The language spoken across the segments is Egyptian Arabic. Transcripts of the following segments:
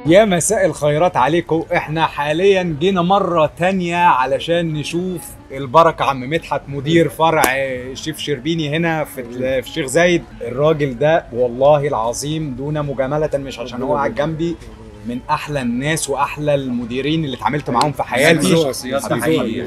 يا مساء الخيرات عليكم احنا حاليا جينا مرة تانية علشان نشوف البركة عم مدحت مدير فرع الشيف شربيني هنا في في الشيخ زايد الراجل ده والله العظيم دون مجاملة مش عشان هو قاعد جنبي من احلى الناس واحلى المديرين اللي اتعاملت معاهم في حياتي شخصيات حبيبي. حقيقية.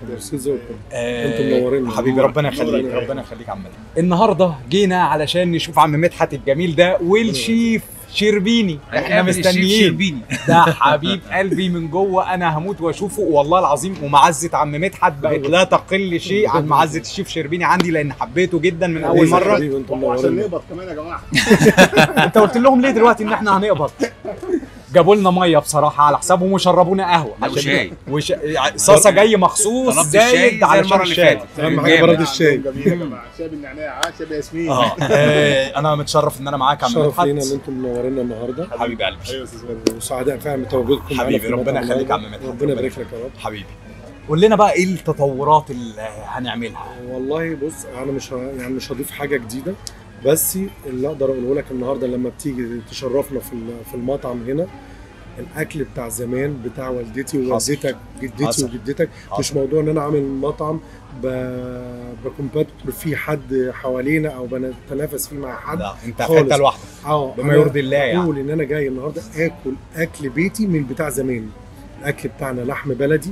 آه، انتم منورين. حبيبي ربنا يخليك ربنا يخليك. ربنا يخليك عم مدحت النهارده جينا علشان نشوف عم مدحت الجميل ده والشيف شربيني احنا هنقابل الشيف مستنيين شربيني ده حبيب قلبي من جوه انا هموت واشوفه والله العظيم ومعزه عم مدحت بقت لا تقل شيء عن معزه الشيف شربيني عندي لان حبيته جدا من اول مره حبيبي انتم عشان منورين نقبض كمان يا جماعه انت قلت لهم ليه دلوقتي ان احنا هنقبض جابوا لنا ميه بصراحه على حسابهم وشربونا قهوه لا، وشاي. وش... صاصه جاي مخصوص طلبت الشاي زايد زي علشان المرة اللي الشاي فاتت. اهم حاجه جامد. برد الشاي جميل يا جماعه شاي بالنعناع شاي بياسمين اه آه، انا متشرف ان انا معاك يا عم شرف لينا ان مدحت انتم منورينا النهارده حبيب قلبي ايوه يا استاذ وليد. وسعداء فعلا بتواجدكم معانا حبيبي، في ربنا المطعم يخليك يا عم النهاردة. مدحت. ربنا ربنا يبارك لك يا رب حبيبي قول لنا بقى ايه التطورات اللي هنعملها والله بص انا مش ه- يعني مش هضيف حاجه جديده بس اللي اقدر اقوله لك النهارده لما بتيجي تشرفنا في ال- في المطعم هنا الاكل بتاع زمان بتاع والدتي ووالدتك جدتي حصل. وجدتك حصل. مش موضوع ان انا عامل مطعم بكومباتور فيه حد حوالينا او بنتنافس فيه مع حد لا انت في خالص. حته لوحدك اه بما أنا يرضي الله يعني. اقول ان انا جاي النهارده اكل اكل بيتي من بتاع زمان الاكل بتاعنا لحم بلدي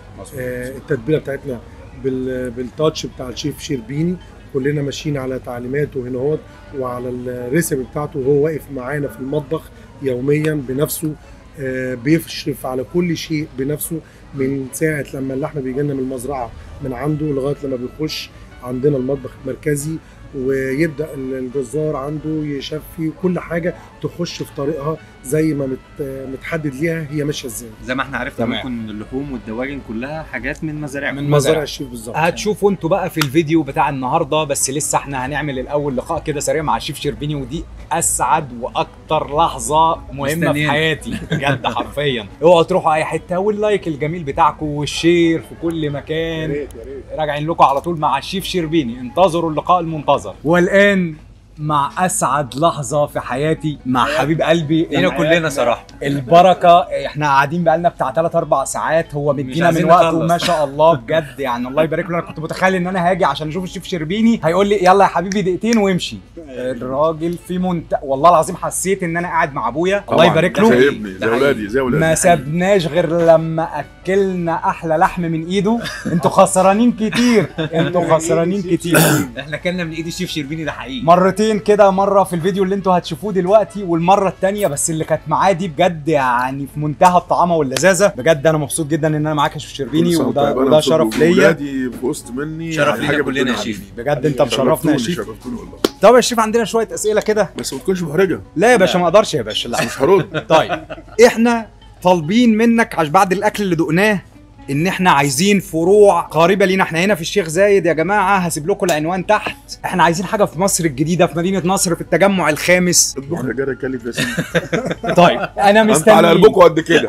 آه التتبيله بتاعتنا بال بالتاتش بتاع الشيف شربيني كلنا ماشيين على تعليماته هنا هو وعلى الريسبي بتاعته وهو واقف معانا في المطبخ يوميا بنفسه آه بيشرف على كل شيء بنفسه من ساعه لما اللحم بيجي لنا من المزرعه من عنده لغايه لما بيخش عندنا المطبخ المركزي ويبدا الجزار عنده يشفي كل حاجه تخش في طريقها زي ما مت متحدد ليها هي ماشيه ازاي زي ما احنا عرفنا تمام. ممكن اللحوم والدواجن كلها حاجات من مزارع من مزارع مزارع الشيف بالظبط هتشوفوا انتوا بقى في الفيديو بتاع النهارده بس لسه احنا هنعمل الاول لقاء كده سريع مع الشيف شربيني ودي اسعد واكتر لحظه مهمه في مستنيين. حياتي بجد حرفيا اوعوا تروحوا اي حته واللايك الجميل بتاعكم والشير في كل يا مكان ريت يا ريت راجعين لكم على طول مع الشيف شربيني انتظروا اللقاء المنتظر والان مع اسعد لحظه في حياتي مع حبيب قلبي لينا كلنا صراحة البركه احنا قاعدين بقالنا بتاع 3 4 ساعات هو مدينا من عايزين وقته نخلص. ما شاء الله بجد يعني الله يبارك له انا كنت متخيل ان انا هاجي عشان اشوف الشيف شربيني هيقول لي يلا يا حبيبي دقيقتين وامشي الراجل في منت والله العظيم حسيت ان انا قاعد مع ابويا الله طبعاً. يبارك زي له ابني زي ده حقيقي. اولادي زي اولادي ما سابناش غير لما اكلنا احلى لحم من ايده انتوا خسرانين كتير انتوا خسرانين كتير احنا كلنا من ايد الشيف شربيني ده حقيقي مرتين كده مره في الفيديو اللي انتوا هتشوفوه دلوقتي والمره التانية بس اللي كانت معاه دي بجد يعني في منتهى الطعامه واللذاذه بجد انا مبسوط جدا ان انا معاك يا شيف شربيني وده, وده شرف ليا اولادي في وسط مني شرف على لينا حاجة كلنا يا بتكون شيف. حبيبي. بجد انت مشرفنا يا شرفتوني- شيف شرفتوني والله طب يا شيف عندنا شويه اسئله كده بس ما تكونش محرجه لا يا باشا ما اقدرش يا باشا لا مش هرد طيب احنا طالبين منك عش بعد الاكل اللي دقناه ان احنا عايزين فروع قريبه لينا احنا هنا في الشيخ زايد يا جماعه هسيب لكم العنوان تحت احنا عايزين حاجه في مصر الجديده في مدينه نصر في التجمع الخامس اطبخ يا جاري كلف يا سيدي طيب انا انت مستني على قلبكم قد كده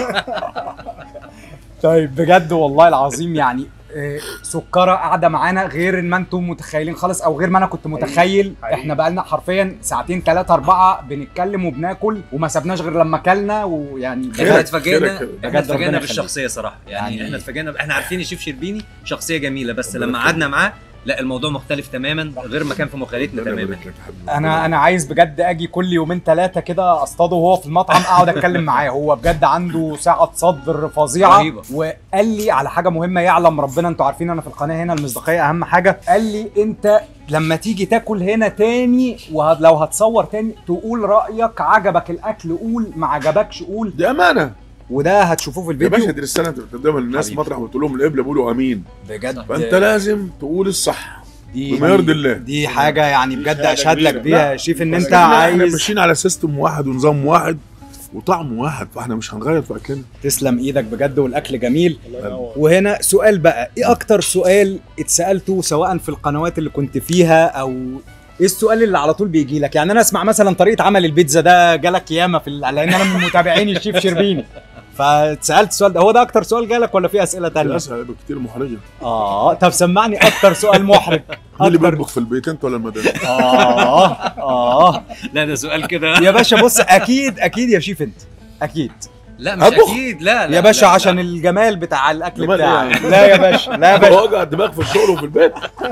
طيب بجد والله العظيم يعني آه، سكره قاعده معانا غير ما انتم متخيلين خالص او غير ما انا كنت متخيل حقيقي. احنا بقالنا حرفيا ساعتين ثلاثه اربعه بنتكلم وبناكل وما سابناش غير لما اكلنا ويعني احنا خيرك- اتفاجئنا خيرك. احنا بجد ربنا اتفاجئنا يخليك. بالشخصيه صراحه يعني, يعني- احنا اتفاجئنا احنا عارفين الشيف شربيني شخصيه جميله بس ربنا لما يخليك. قعدنا معاه لا الموضوع مختلف تماما غير ما كان في مخيلتنا ربنا تماما يبارك لك يا حبيبي. انا انا عايز بجد اجي كل يومين ثلاثه كده اصطاده وهو في المطعم اقعد اتكلم معاه هو بجد عنده سعه صدر فظيعه رهيبة. وقال لي على حاجه مهمه يعلم ربنا انتوا عارفين انا في القناه هنا المصداقيه اهم حاجه قال لي انت لما تيجي تاكل هنا تاني ولو هتصور تاني تقول رايك عجبك الاكل قول ما عجبكش قول دي امانه وده هتشوفوه في يا باشا الفيديو دي السنه انت بتقدمها للناس حبيبي. مطرح وتقول لهم القبله بيقولوا امين بجد فانت لازم تقول الصح دي بما يرضي الله دي حاجه يعني بجد شهادة اشهد لك كبيرة. بيها يا شيف ان بس انت احنا عايز ماشيين على سيستم واحد ونظام واحد وطعم واحد فاحنا مش هنغير في اكلنا تسلم ايدك بجد والاكل جميل الله ينور وهنا سؤال بقى ايه اكتر سؤال اتسالته سواء في القنوات اللي كنت فيها او ايه السؤال اللي على طول بيجي لك يعني انا اسمع مثلا طريقه عمل البيتزا ده جالك ياما في ال- لان انا من متابعين الشيف شربيني فاتسالت السؤال ده هو ده اكتر سؤال جالك ولا في اسئله تانية للاسف كتير محرجه اه طب سمعني اكتر سؤال محرج مين اللي أكتر- بيطبخ في البيت انت ولا المدام اه اه لا ده سؤال كده يا باشا بص اكيد اكيد يا شيف انت اكيد لا مش أطبخ. اكيد لا لا يا باشا لا، عشان لا. الجمال بتاع الاكل جمال بتاعك إيه؟ لا يا باشا لا يا باشا وجع الدماغ في الشغل وفي البيت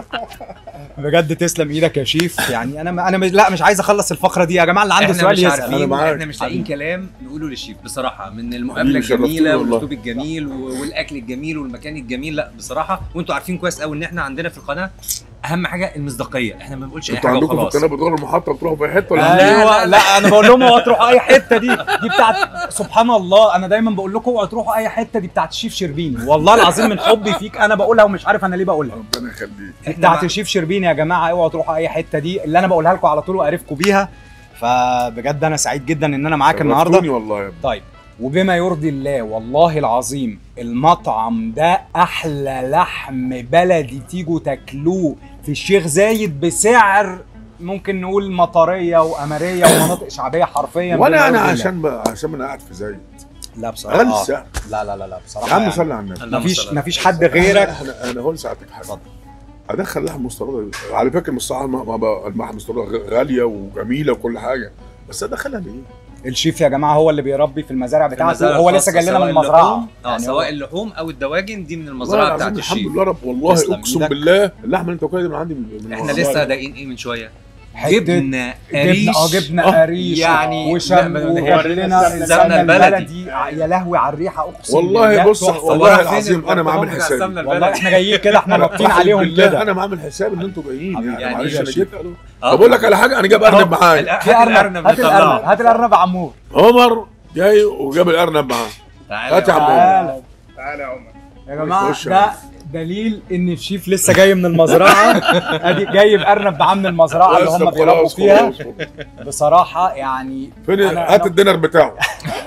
بجد تسلم ايدك يا شيف يعني انا انا مش لا مش عايز اخلص الفقره دي يا جماعه اللي عنده احنا سؤال مش يسال أنا عارفين معاك. احنا مش لاقيين كلام نقوله للشيف بصراحه من المقابله حبيبي، شرفتني الجميله والله. والاسلوب الجميل و- والاكل الجميل والمكان الجميل لا بصراحه وانتوا عارفين كويس قوي ان احنا عندنا في القناه اهم حاجه المصداقيه احنا ما بنقولش اي انتوا حاجه عندكم في وخلاص القناه بتروحوا المحطه بتروحوا في حته ولا لا، ايوه لا، لا, انا بقول لهم اوعوا تروحوا اي حته دي دي بتاعت سبحان الله انا دايما بقول لكم اوعوا تروحوا اي حته دي بتاعت الشيف شربيني والله العظيم من حبي فيك انا بقولها ومش عارف انا ليه بقولها ربنا يخليك دي إحنا بتاعت مع- الشيف شربيني يا جماعه اوعوا تروحوا اي حته دي اللي انا بقولها لكم على طول وعرفكم بيها فبجد انا سعيد جدا ان انا معاك النهارده شرفتوني والله يا ابني طيب وبما يرضي الله والله العظيم المطعم ده احلى لحم بلدي تيجوا تاكلوه في الشيخ زايد بسعر ممكن نقول مطريه واماريه ومناطق شعبيه حرفيا وانا بما انا يرضي عشان ب... عشان انا قاعد في زايد لا بصراحه اغلى آه. السعر لا لا لا لا يا بصراحه عم يعني صلي على النبي اللهم مفيش صل على مفيش حد غيرك انا انا هقول ساعتك حاجه اتفضل. ادخل لحم مستورده على فكره مش صح ما ما بقى اللحمه المستورده غ- غاليه وجميله وكل حاجه بس ادخلها ليه؟ الشيف يا جماعه هو اللي بيربي في المزارع في بتاعته المزارع هو لسه الخاصة، جاي لنا سواء من المزرعه اللحوم- اه يعني سواء هو- اللحوم او الدواجن دي من والله المزرعه العظيم بتاعت الحمد الشيف لله رب والله تسلم اقسم إيدك. بالله اللحمه اللي انت واكلها دي من عندي من من احنا والله. لسه دايقين ايه من شويه حتة جبنه قريش جبنه اه جبنه آه، قريش يعني- وشم لا، ما- وجاب ورينا لنا السمنة السمنه البلدي. البلدي يا لهوي على الريحه اقسم والله بالله بص تحفة. والله والله العظيم انا ما عامل حسابي والله احنا جايين كده احنا نطين عليهم بالله كده انا ما عامل حساب ان انتوا جايين حبيبي، يعني يعني معلش يا انا شيخ. جيت طب اقول لك على حاجه انا جايب ارنب معايا في ارنب هات الارنب هات الارنب يا عمور عمر جاي وجاب الارنب معاه هات يا عم عمر. تعالى تعالى يا عمر يا جماعه خش يا ده دليل ان الشيف لسه جاي من المزرعه ادي جايب ارنب معاه من المزرعه اللي هم خلاص، بيربوا خلاص، فيها خلاص. بصراحه يعني فين أنا- هات أنا- الدينر بتاعه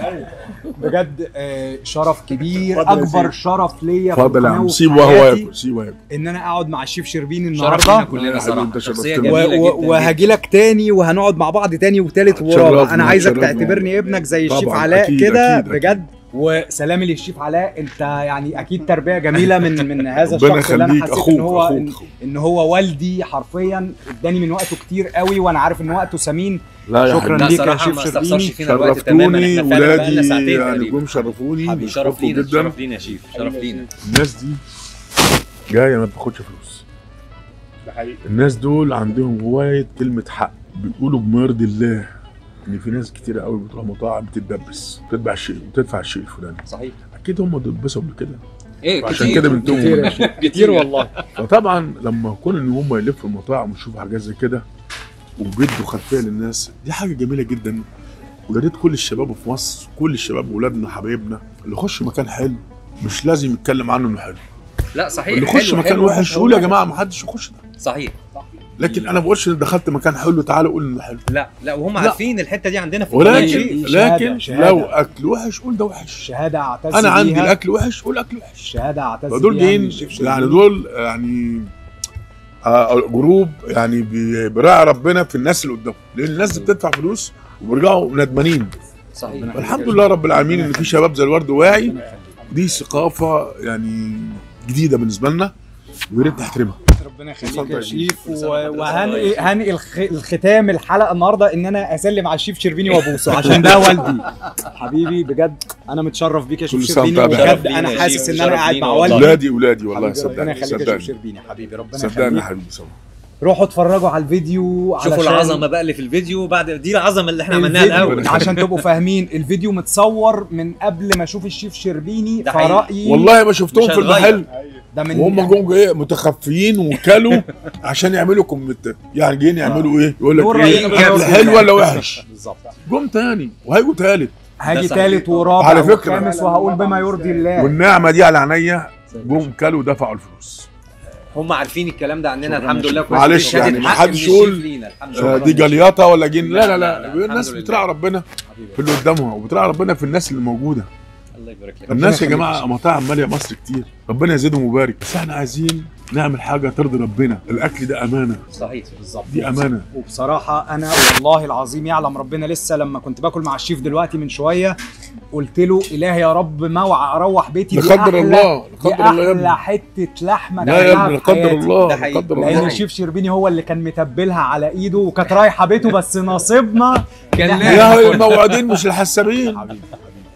بجد آه، شرف كبير اتفضل يا اكبر سيدي. شرف ليا في اتفضل يا القناة عم وفي سيبه وهو حياتي ياكل سيبه ياكل ان انا اقعد مع الشيف شربيني شرفنا النهارده كلنا حبيبي، صراحه أنت شخصيه شرفتنا. و- جميله و- جدا وهاجي لك تاني وهنقعد مع بعض تاني وتالت ورابع هتشرفنا، انا عايزك هتشرفنا. تعتبرني ابنك زي الشيف طبعاً، علاء أكيد، كده أكيد، أكيد. بجد وسلامي للشيف علاء انت يعني اكيد تربيه جميله من من هذا ربنا الشخص اللي انا يخليك حسيت اخوك ان هو اخوك إن, أخوك. ان هو والدي حرفيا اداني من وقته كتير قوي وانا عارف ان وقته ثمين لا يا شكراً حبيبي. لا ليك يا صراحه شيف ما شربيني. استخسرش فينا الوقت تماما شرفتوني احنا فعلا بقالنا ولادي ساعتين يعني تقريبا جم شرفوني حبيبي شرف بشكركم لينا جدا شرف لينا يا شيف شرف لينا الناس دي جايه ما بتاخدش فلوس ده حقيقي الناس دول عندهم هوايه كلمه حق بيقولوا بما يرضي الله ان في ناس كتيره قوي بتروح مطاعم بتتدبس بتدفع الشيء بتدفع الشيء الفلاني صحيح اكيد هم دبسوا قبل كده ايه عشان كتير. كده بنتهم كتير يا شيف كتير والله فطبعا لما يكون ان هم يلفوا المطاعم ويشوفوا حاجات زي كده وبيدوا خلفيه للناس دي حاجه جميله جدا ويا ريت كل الشباب في مصر كل الشباب ولادنا حبايبنا اللي يخش مكان حلو مش لازم يتكلم عنه انه حلو لا صحيح اللي يخش حلو، مكان حلو، وحش حلو. يقول يا جماعه ما حدش يخش ده صحيح لكن انا ما بقولش إن دخلت مكان حلو تعالى قول انه حلو لا لا وهم لا. عارفين الحته دي عندنا في القناة ولكن شيء. شهادة، لكن شهادة. لو اكل وحش قول ده وحش الشهاده اعتز انا عندي بيها. الاكل وحش قول اكل وحش الشهاده اعتز فدول بيها من جايين الشيف يعني شربيني. دول يعني آه، جروب يعني بي- بيراعي ربنا في الناس اللي قدامهم لان الناس دي بتدفع فلوس وبيرجعوا ندمانين صحيح والحمد لله رب العالمين ان في شباب زي الورد واعي دي ثقافه يعني جديده بالنسبه لنا ويا ريت نحترمها ربنا يخليك اتفضل يا يا شيف كل و- سنة وأنت وهنقي طيب. هنقي الخ- الختام الحلقه النهارده ان انا اسلم على الشيف شربيني وابوسه عشان ده والدي حبيبي بجد انا متشرف بيك يا شيف كل سنة شربيني وأنت وبجد شرف لينا انا يا حاسس شيف، ان انا شرف قاعد لينا مع والله. والدي ولادي ولادي والله حبيبي ربنا صدقني يخليك يا شيف صدقني شربيني حبيبي ربنا صدقني يا يخليك حبيبي صدقني. روحوا اتفرجوا على الفيديو شوفوا علشان العظمه بقى اللي في الفيديو بعد دي العظمه اللي احنا عملناها الفيديو الاول عشان تبقوا فاهمين الفيديو متصور من قبل ما اشوف الشيف شربيني ده حقيقي. فرأيي والله ما شفتهم مش في هتغير. المحل ده من وهم جم ايه متخفيين وكلوا عشان يعملوا كومنت يعني جايين يعملوا ايه يقول لك دول ايه رأيهم اكل كده. حلو ولا وحش بالظبط جم تاني وهيجوا تالت هاجي ده صحيح. تالت ورابع على فكرة. وخامس وهقول بما يرضي الله والنعمه دي على عينيا جم كلوا ودفعوا الفلوس هم عارفين الكلام ده عننا شكراً الحمد يا لله شيخ. كويس. معلش شهادة يعني ما حق حدش من يقول، الشيف لينا الحمد آه، لله دي جلياطه ولا جين لا لا لا، لا, لا، لا. الناس الحمد لله. بتراعي ربنا في اللي قدامها وبتراعي ربنا في الناس اللي موجوده الله يبارك لك الناس يا يخليك جماعه مطاعم ماليه مصر كتير ربنا يزيدهم ويبارك بس احنا عايزين نعمل حاجه ترضي ربنا الاكل ده امانه صحيح بالظبط دي امانه وبصراحة أنا والله العظيم يعلم ربنا لسه لما كنت باكل مع الشيف دلوقتي من شوية قلت له إلهي يا رب موعى أروح بيتي لا دي قدر أحلى- الله لا دي قدر الله يا أحلى ابني حتة لحمة لا يا أكلها ابني لا في قدر حياتي. الله ده لا حقيقي. قدر لأن الله الشيف شربيني هو اللي كان متبلها على إيده وكانت رايحة بيته بس نصيبنا كان إن إحنا يا ناكلها. الموعدين مش الحسابين حبيبي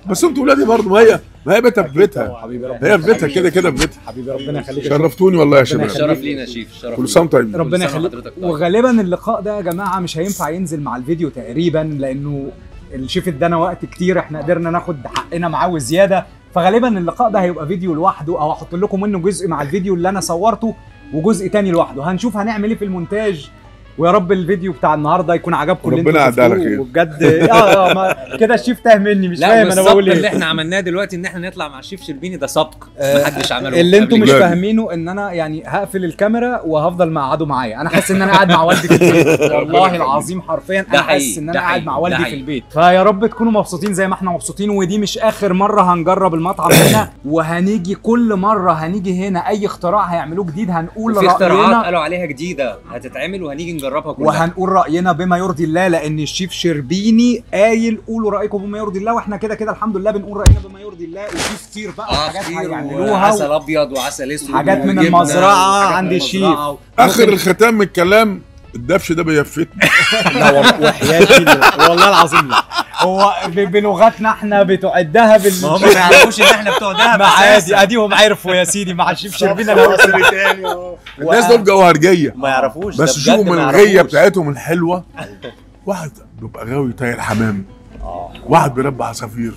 بس انتوا ولادي برضه ما هي ما هي بيتها في بيتها حبيبي ربنا هي في بيتها كده كده في بيتها حبيبي ربنا يخليك شرفتوني والله يا ربنا شباب شرف لينا يا شيف شرف كل لينا. سنه وانتم طيبين ربنا كل سنة يخليك وحضرتك طيب. وغالبا اللقاء ده يا جماعه مش هينفع ينزل مع الفيديو تقريبا لانه الشيف ادانا وقت كتير احنا قدرنا ناخد حقنا معاه وزياده فغالبا اللقاء ده هيبقى فيديو لوحده او هحط لكم منه جزء مع الفيديو اللي انا صورته وجزء تاني لوحده هنشوف هنعمل ايه في المونتاج ويا رب الفيديو بتاع النهارده يكون عجبكم اللي ربنا انتوا يعدي على شفتوه خير. وبجد اه اه ما كده الشيف تاه مني مش لا فاهم انا بالظبط بقول اللي ايه احنا عملناه دلوقتي ان احنا نطلع مع الشيف شربيني ده سبق آه، محدش عمله اللي انتوا قبل مش كده. كده. فاهمينه ان انا يعني هقفل الكاميرا وهفضل مقعده معايا انا حاسس ان انا قاعد مع والدي في البيت والله العظيم حرفيا ده انا حاسس حقيقي، ان ده انا قاعد حقيقي، مع ده والدي في حقيقي. البيت فيا رب تكونوا مبسوطين زي ما احنا مبسوطين ودي مش اخر مره هنجرب المطعم هنا وهنيجي كل مره هنيجي هنا اي اختراع هيعملوه جديد هنقول وفي اختراعات راينا قالوا عليها جديده هتتعمل وهنيجي نجربها كلها وهنقول راينا بما يرضي الله لان الشيف شربيني قايل قولوا رايكم بما يرضي الله واحنا كده كده الحمد لله بنقول راينا بما يرضي الله وفي فطير بقى اه وحاجات كتير هيعملوها وعسل ابيض وعسل اسود حاجات من وجبنة المزرعة وحاجات عند من الشيف. المزرعة. اخر الختام من الكلام الدبش ده بيفتني لا والله وحياتي الله. والله العظيم لا هو ب- بلغتنا احنا بتوع الدهب ما هم ما يعرفوش ان احنا بتوع دهب ما عادي أساساً. اديهم عرفوا يا سيدي مع الشيف شربينا لو مصري تاني اه الناس دول جوهرجيه ما يعرفوش ده بس بجد شوفوا ما من يعرفوش. الغيه بتاعتهم الحلوه واحد بيبقى غاوي طاير حمام واحد بيربى عصافير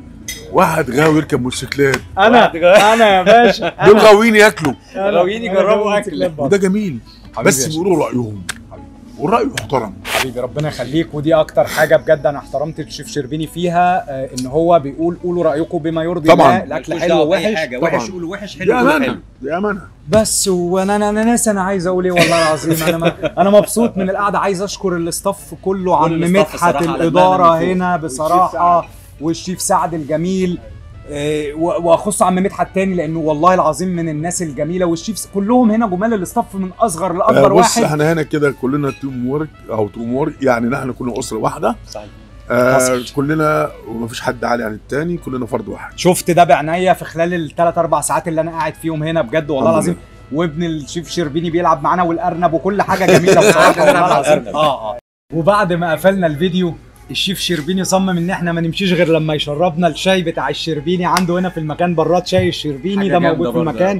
واحد غاوي يركب موتوسيكلات انا انا يا باشا دول غاويين ياكلوا غاويين يجربوا أكل. وده جميل حبيبي بس يا شيخ. بيقولوا رايهم والراي محترم حبيبي ربنا يخليك ودي اكتر حاجه بجد انا احترمت الشيف شربيني فيها آه، ان هو بيقول قولوا رايكم بما يرضي طبعاً. الله الاكل مالكوش حلو دعوة بأي ووحش حاجه طبعاً. وحش قول وحش دي حلو قول امانه حلو دي امانه بس وانا انا انا ناس انا عايز اقول ايه والله العظيم انا ما انا مبسوط من القعده عايز اشكر الاستاف كله عم الاستاف مدحت صراحة على الاداره دماغنا من فوق. هنا بصراحه والشيف سعد الجميل إيه، و- واخص عم مدحت تاني لانه والله العظيم من الناس الجميله والشيف كلهم هنا جمال الاستاف من اصغر آه، لاكبر بص واحد احنا هنا كده كلنا تيم وورك او تيم وورك يعني نحن كنا اسره واحده صحيح. آه حصل. كلنا ومفيش حد عالي عن التاني كلنا فرد واحد شفت ده بعناية في خلال الثلاث اربع ساعات اللي انا قاعد فيهم هنا بجد والله الحمد العظيم وابن الشيف شربيني بيلعب معانا والارنب وكل حاجه جميله بصراحه والله العظيم اه اه وبعد ما قفلنا الفيديو الشيف شربيني صمم ان احنا ما نمشيش غير لما يشربنا الشاي بتاع الشربيني عنده هنا في المكان براد شاي الشربيني حاجة ده جامدة موجود في برضه. المكان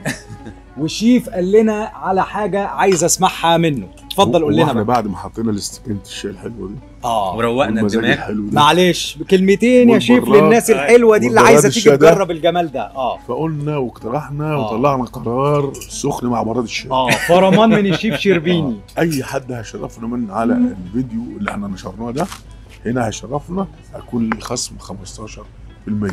والشيف قال لنا على حاجه عايز اسمعها منه اتفضل قول لنا واحنا بقى بعد ما حطينا الاستكانة الشاي الحلوه دي اه وروقنا والمزاج الدماغ الحلو ده معلش كلمتين يا شيف والبراد. للناس الحلوه دي اللي والبراد عايزه تيجي الشاي ده. تجرب الجمال ده اه فقلنا واقترحنا آه. وطلعنا قرار سخن مع براد الشاي اه فرمان من الشيف شربيني اي حد هيشرفنا من على الفيديو اللي احنا نشرناه ده هنا هيشرفنا هيكون لي خصم 15%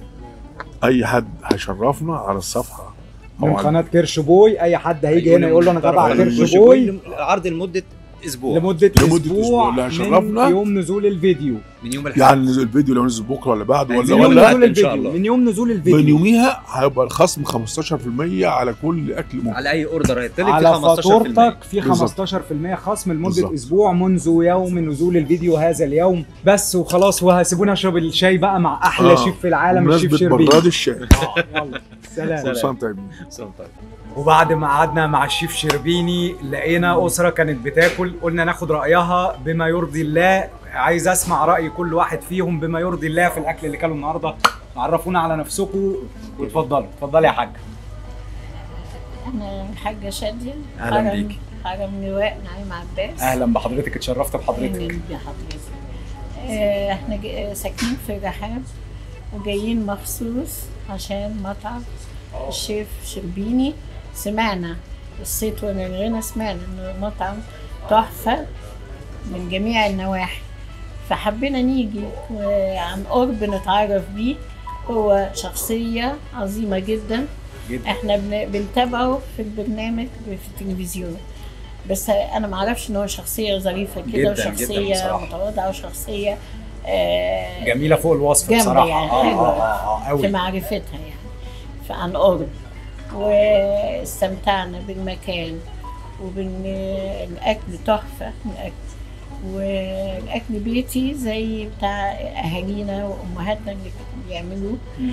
اي حد هيشرفنا على الصفحه من أو على- قناه كرش بوي اي حد هيجي هنا يقول له انا تبع طرف كرش الكرش بوي عرض لمده اسبوع لمده لمدة اسبوع أسبوع اللي هيشرفنا. من يوم نزول الفيديو من يوم الحد يعني الفيديو لو نزل بكره ولا بعده هينزل ولا من يوم ولا نزول إن شاء الفيديو الله. من يوم نزول من الفيديو يوميها هيبقى الخصم 15% على كل اكل ممكن على اي اوردر هيطلب على في 15% فاتورتك في بالظبط. 15% خصم لمده بالظبط. اسبوع منذ يوم نزول الفيديو هذا اليوم بس وخلاص وهسيبونا اشرب الشاي بقى مع احلى آه. شيف في العالم الشيف بمناسبة شربيني براد الشاي آه، يلا سلام كل سنه وأنتم طيبين وبعد ما قعدنا مع الشيف شربيني لقينا اسره كانت بتاكل قلنا ناخد رايها بما يرضي الله عايز اسمع راي كل واحد فيهم بما يرضي الله في الاكل اللي كانوا النهارده عرفونا على نفسكم واتفضلوا اتفضلي يا حاج أنا الحاجة شادية أهلاً حرم- بيكي. حرم لواء نعيم عباس اهلا بحضرتك اتشرفت أهلاً بحضرتك بحضرتك آه، احنا جا- ساكنين في رحاب وجايين مخصوص عشان مطعم الشيف شربيني سمعنا الصيت والغنى سمعنا انه مطعم تحفة من جميع النواحي فحبينا نيجي وعن قرب نتعرف بيه هو شخصية عظيمة جدا جدا احنا بن- بنتابعه في البرنامج في التلفزيون بس انا ما اعرفش ان هو شخصيه ظريفه جداً، كده جداً وشخصيه بصراحة. متواضعه وشخصيه آه جميله فوق الوصف جامدة بصراحه يعني، اه حلوة. اه اه, آه في قوي معرفتها يعني فعن قرب واستمتعنا بالمكان وبال الاكل تحفه الاكل والاكل بيتي زي بتاع اهالينا وامهاتنا اللي كانوا بيعملوه مم.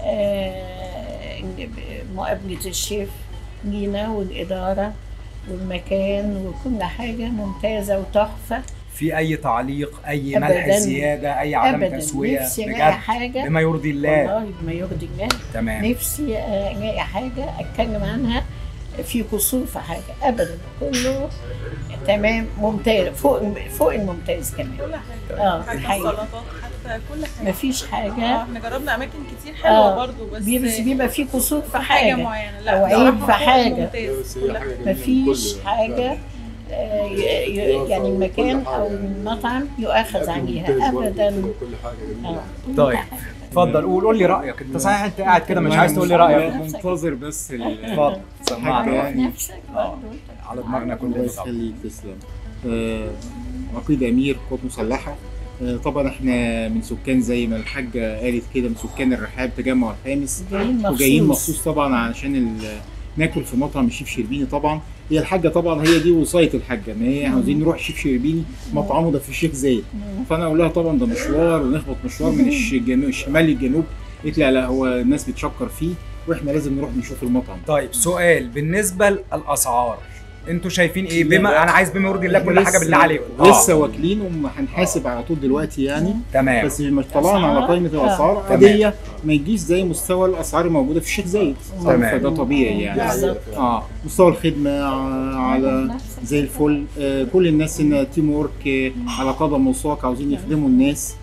آه، مقابله الشيف لينا والاداره والمكان وكل حاجه ممتازه وتحفه في اي تعليق اي أبداً. ملح زياده اي عدم ابدا تسويه نفسي الاقي بجد حاجه بما يرضي الله والله بما يرضي الله تمام نفسي الاقي حاجه اتكلم عنها في قصور في حاجه ابدا كله تمام ممتاز فوق فوق الممتاز كمان كل حاجه اه حتى الحقيقه السلطات حتى كل حاجه مفيش اه حاجه احنا جربنا اماكن كتير حلوه آه. برضو بس بس بيبقى في قصور في في حاجه حاجه معينه أو لا عيب بصراحة في فوق حاجة. الممتاز كل حاجه مفيش حاجه آه، ي- ي- يعني المكان او المطعم يؤاخذ عليها ابدا آه. طيب اتفضل قول قول لي رايك انت صحيح انت قاعد كده مش عايز تقول لي رايك منتظر بس ال- اتفضل سمعنا عرف نفسك برضه على دماغنا الله كلنا طبعا. يخليك تسلم آه، عقيد امير قوات مسلحه آه، طبعا احنا من سكان زي ما الحاجه قالت كده من سكان الرحاب تجمع الخامس جايين مخصوص وجايين مخصوص طبعا عشان ال- ناكل في مطعم الشيف شربيني طبعا هي الحاجه طبعا هي دي وصايه الحاجه ما هي عاوزين نروح شيف شربيني مطعمه ده في الشيخ زايد فانا اقول لها طبعا ده مشوار ونخبط مشوار من الش- الجنوب الشمال للجنوب قلت لا لا هو الناس بتشكر فيه واحنا لازم نروح نشوف المطعم طيب سؤال بالنسبه للاسعار انتوا شايفين ايه بما انا عايز بما يرضي الله كل حاجه بالله عليكم آه. لسه واكلين وهنحاسب على طول دلوقتي يعني تمام بس مش طلعنا على قائمه آه. الاسعار تمام. عاديه ما يجيش زي مستوى الاسعار الموجوده في الشيخ زايد تمام. فده طبيعي يعني بالظبط. اه مستوى الخدمه ع- على زي الفل آه كل الناس هنا تيم وورك آه على قدم وساق عاوزين يخدموا الناس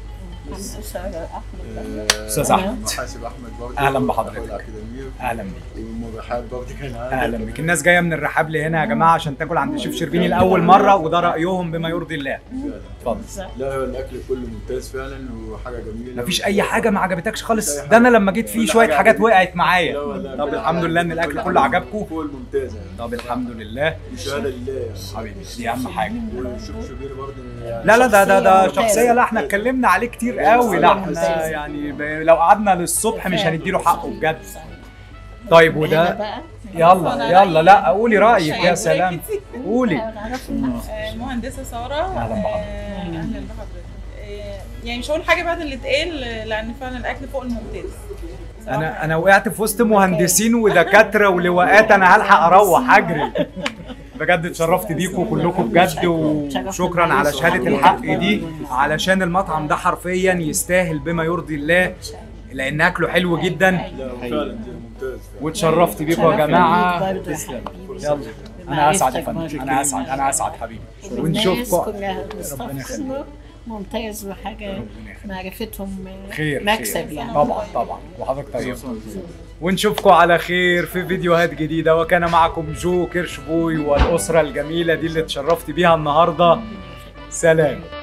استاذ احمد محاسب احمد برضه أهلاً بحضرتك. الاكاديميه اهلا بيك والمبيحات برضه كان عندي. اهلا بيك الناس جايه من الرحاب لهنا يا جماعه عشان تاكل عند شيف شربيني لاول مره وده رايهم بما يرضي الله اتفضل لا هو الاكل كله ممتاز فعلا وحاجه جميله مفيش اي حاجه ما عجبتكش خالص ده انا لما جيت فيه شويه حاجات وقعت معايا لا والله. طب الحمد لله ان الاكل كله عجبكم فوق الممتاز يعني طب الحمد لله شهاده لله يعني حبيبي دي اهم حاجه والشيخ شوبير برضه يعني لا لا ده ده ده شخصية شخصيه لا احنا اتكلمنا عليه كتير قوي لا احنا يعني ب- لو قعدنا للصبح مش هنديله حقه بجد طيب أنا وده بقى يلا يلا لا قولي رايك يا شايفة سلام كتير. قولي نعرف النفس. آه، المهندسه ساره أهلاً بحضرتك. آه، اهلا بحضرتك آه، يعني مش هقول حاجه بعد اللي اتقال آه، لان فعلا الاكل فوق الممتاز صراحة. انا انا وقعت في وسط مهندسين ودكاتره ولواءات انا هلحق اروح اجري بجد اتشرفت بيكم كلكم بجد وشكرا على شهاده الحق دي علشان المطعم ده حرفيا يستاهل بما يرضي الله لان اكله حلو جدا لا هو فعلا دي ممتاز واتشرفت بيكم يا شرف جماعه ليك برضه يا تسلم حبيبي. يلا انا اسعد يا بمعرفتك فندم برضه. انا اسعد انا اسعد حبيبي والناس ونشوفكم كلها ربنا الستاف يخليك. كله ممتاز وحاجه ربنا يخليك. معرفتهم خير مكسب خير. يعني طبعا طبعا وحضرتك طيب ونشوفكم على خير في فيديوهات جديدة وكان معكم جو كيرش بوي والأسرة الجميلة دي اللي اتشرفت بيها النهاردة سلام